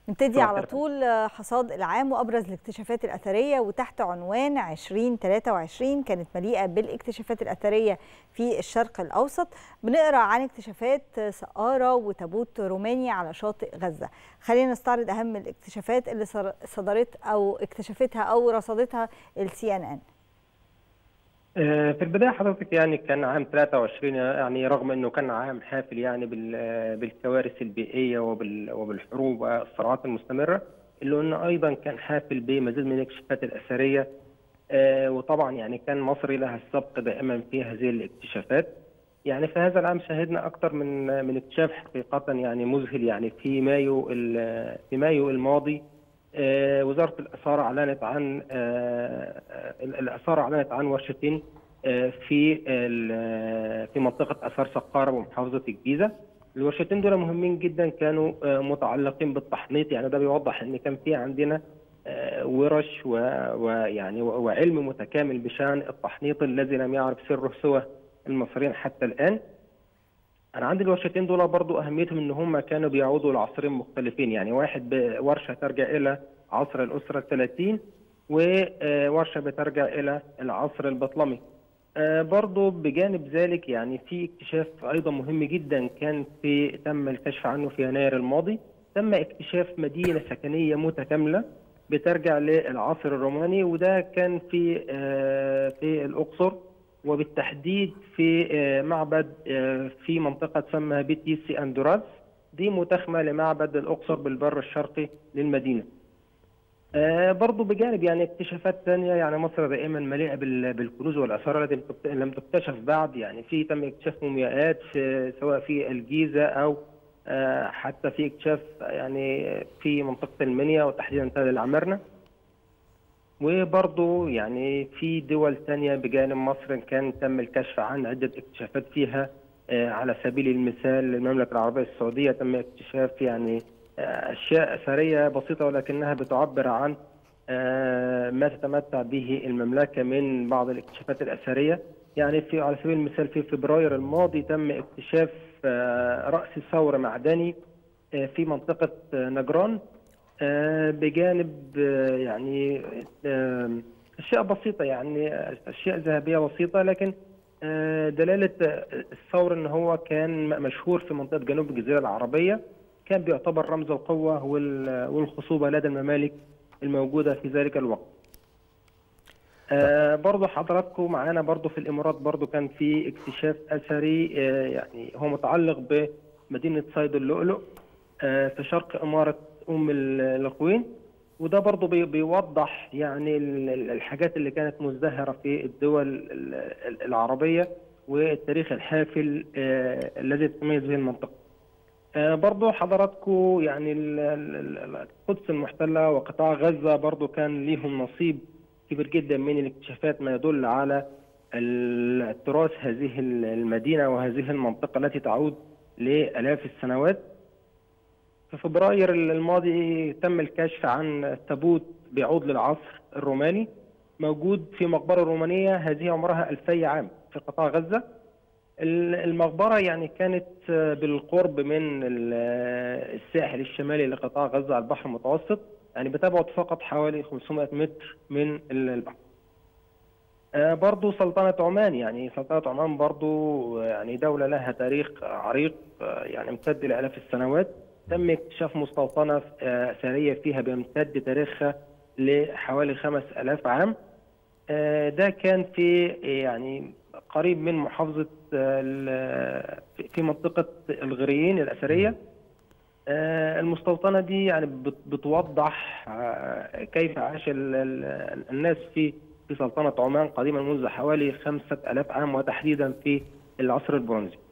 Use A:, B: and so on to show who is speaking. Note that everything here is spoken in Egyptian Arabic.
A: نبتدي على طول حصاد العام وابرز الاكتشافات الاثريه وتحت عنوان 2023 كانت مليئه بالاكتشافات الاثريه في الشرق الاوسط بنقرا عن اكتشافات سقاره وتابوت روماني على شاطئ غزه خلينا نستعرض اهم الاكتشافات اللي صدرت او اكتشفتها او رصدتها السي ان ان
B: في البدايه حضرتك يعني كان عام 23 يعني رغم انه كان عام حافل يعني بالكوارث البيئيه وبالحروب والصراعات المستمره الا انه ايضا كان حافل بمزيد من الاكتشافات الاثريه وطبعا يعني كان مصر لها السبق دائما في هذه الاكتشافات يعني في هذا العام شهدنا اكثر من من اكتشاف حقيقه يعني مذهل يعني في مايو في مايو الماضي وزاره الاثار اعلنت عن الاثار اعلنت عن ورشتين في في منطقه اثار سقاره ومحافظه الجيزه الورشتين دول مهمين جدا كانوا متعلقين بالتحنيط يعني ده بيوضح ان كان في عندنا ورش ويعني وعلم متكامل بشان التحنيط الذي لم يعرف سره سوى المصريين حتى الان انا عندي الورشتين دول برضو اهميتهم ان هم كانوا بيعودوا لعصرين مختلفين يعني واحد ورشه ترجع الى عصر الاسره الثلاثين وورشه بترجع الى العصر البطلمي برضو بجانب ذلك يعني في اكتشاف ايضا مهم جدا كان في تم الكشف عنه في يناير الماضي تم اكتشاف مدينه سكنيه متكامله بترجع للعصر الروماني وده كان في في الاقصر وبالتحديد في معبد في منطقة تسمى بيتيسي أندوراس دي متخمة لمعبد الأقصر بالبر الشرقي للمدينة برضو بجانب يعني اكتشافات ثانية يعني مصر دائما مليئة بالكنوز والآثار التي لم تكتشف بعد يعني في تم اكتشاف مومياءات في سواء في الجيزة أو حتى في اكتشاف يعني في منطقة المنيا وتحديدا تل العمارنة وبرضه يعني في دول ثانية بجانب مصر كان تم الكشف عن عدة اكتشافات فيها على سبيل المثال المملكة العربية السعودية تم اكتشاف يعني أشياء أثرية بسيطة ولكنها بتعبر عن ما تتمتع به المملكة من بعض الاكتشافات الأثرية يعني في على سبيل المثال في فبراير الماضي تم اكتشاف رأس ثور معدني في منطقة نجران بجانب يعني اشياء بسيطه يعني اشياء ذهبيه بسيطه لكن دلاله الثور ان هو كان مشهور في منطقه جنوب الجزيره العربيه كان بيعتبر رمز القوه والخصوبه لدى الممالك الموجوده في ذلك الوقت. برضه حضراتكم معانا برضه في الامارات برضه كان في اكتشاف اثري يعني هو متعلق بمدينه صيد اللؤلؤ في شرق اماره ام القوين وده برضه بيوضح يعني الحاجات اللي كانت مزدهره في الدول العربيه والتاريخ الحافل الذي تتميز به المنطقه. برضه حضراتكم يعني القدس المحتله وقطاع غزه برضه كان ليهم نصيب كبير جدا من الاكتشافات ما يدل على التراث هذه المدينه وهذه المنطقه التي تعود لالاف السنوات. في فبراير الماضي تم الكشف عن تابوت بيعود للعصر الروماني موجود في مقبرة رومانية هذه عمرها 2000 عام في قطاع غزة المقبرة يعني كانت بالقرب من الساحل الشمالي لقطاع غزة على البحر المتوسط يعني بتبعد فقط حوالي 500 متر من البحر برضو سلطنة عمان يعني سلطنة عمان برضو يعني دولة لها تاريخ عريق يعني امتد لآلاف السنوات تم اكتشاف مستوطنة أثرية فيها بيمتد تاريخها لحوالي 5000 عام ده كان في يعني قريب من محافظة في منطقة الغريين الأثرية المستوطنة دي يعني بتوضح كيف عاش الناس في في سلطنة عمان قديما منذ حوالي 5000 عام وتحديدا في العصر البرونزي